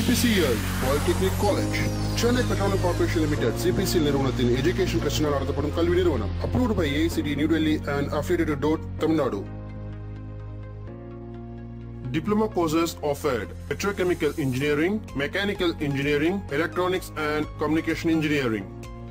CPCL polytechnic college Chennai petroleum corporation limited CPCL நிறுவனத்தின் education ட்ரஸ்டினால் நடத்தப்படும் கல்வி நிறுவனம் approved by ACT New Delhi and affiliated DOTE Tamil Nadu Diploma courses offered Petrochemical Engineering, Mechanical Engineering, Electronics and Communication Engineering.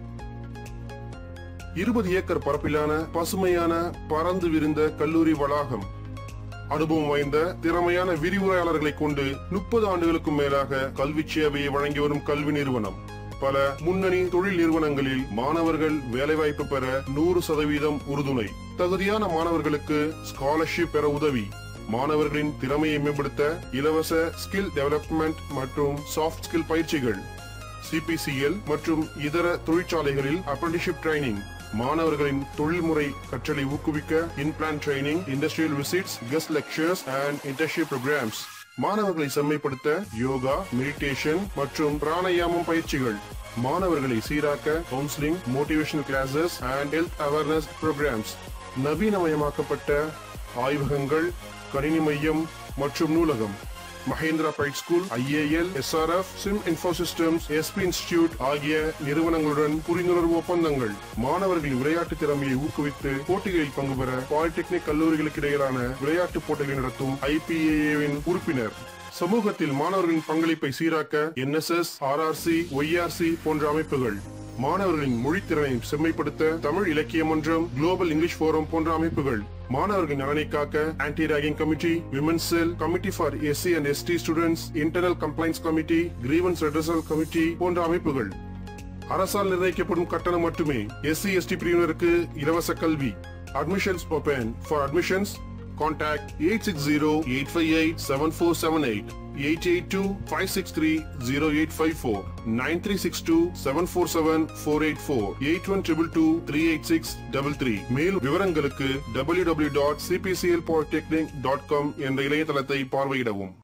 இருபது acre பரப்பிலான பசுமையான பறந்து விரிந்த கல்லூரி வளாகம் அனுபவம் வாய்ந்த திறமையான விரிவுரையாளர்களை கொண்டு முப்பது ஆண்டுகளுக்கும் மேலாக கல்வி சேவையை வழங்கி வரும் கல்வி நிறுவனம் பல முன்னணி தொழில் நிறுவனங்களில் மாணவர்கள் வேலைவாய்ப்பு பெற நூறு சதவீதம் உறுதுணை தகுதியான மாணவர்களுக்கு ஸ்காலர்ஷிப் பெற உதவி மாணவர்களின் திறமையை மேம்படுத்த இலவச ஸ்கில் டெவலப்மெண்ட் மற்றும் சாஃப்ட் ஸ்கில் பயிற்சிகள் சிபிசிஎல் மற்றும் இதர தொழிற்சாலைகளில் அப்ரண்டிஷிப் ட்ரைனிங் மாணவர்களின் தொழில்முறை கற்றலை ஊக்குவிக்க inplant training industrial visits guest lectures and internship programmes மாணவர்களை செம்மைப்படுத்த யோகா மெடிடேஷன் மற்றும் பிராணாயாமம் பயிற்சிகள் மாணவர்களை சீராக்க counselling motivational classes and health awareness programmes நவீனமயமாக்கப்பட்ட ஆய்வகங்கள் கணினி மையம் மற்றும் நூலகம் Mahindra pride school IAL SRF Sim Infosystems SP institute ஆகிய நிறுவனங்களுடன் புரிந்துணர்வு ஒப்பந்தங்கள் மாணவர்களின் விளையாட்டு திறமையை ஊக்குவித்து போட்டிகளில் பங்கு பெற பாலிடெக்னிக் கல்லூரிகளுக்கு இடையிலான விளையாட்டுப் போட்டிகளை நடத்தும் ஐபிஏவின் உறுப்பினர் சமூகத்தில் மாணவர்களின் பங்களிப்பை சீராக்க என்எஸ்எஸ் ஆர்ஆர்சி ஒய்ஆர்சி போன்ற அமைப்புகள் மாணவர்களின் மொழித்திறனை செம்மைப்படுத்த தமிழ் இலக்கிய மன்றம் குளோபல் இங்கிலீஷ் ஃபோரம் போன்ற அமைப்புகள் மாணவர்களின் நலனை காக்க anti ragging committee women's cell committee for SC and ST students internal complaints committee grievance redressal committee போன்ற அமைப்புகள் அரசால் நிர்ணயிக்கப்படும் கட்டணம் மட்டுமே எஸ்சி எஸ்டி பிரிவினருக்கு இலவச கல்வி admissions open for admissions contact eight six zero eight five eight seven four seven eight eight eight two five six three zero eight five four nine three six two seven four seven four eight four eight one triple two three eight six double three மேலும் விவரங்களுக்கு W W dot CPCL polytechnic dot com என்ற இணையதளத்தை பார்வையிடவும்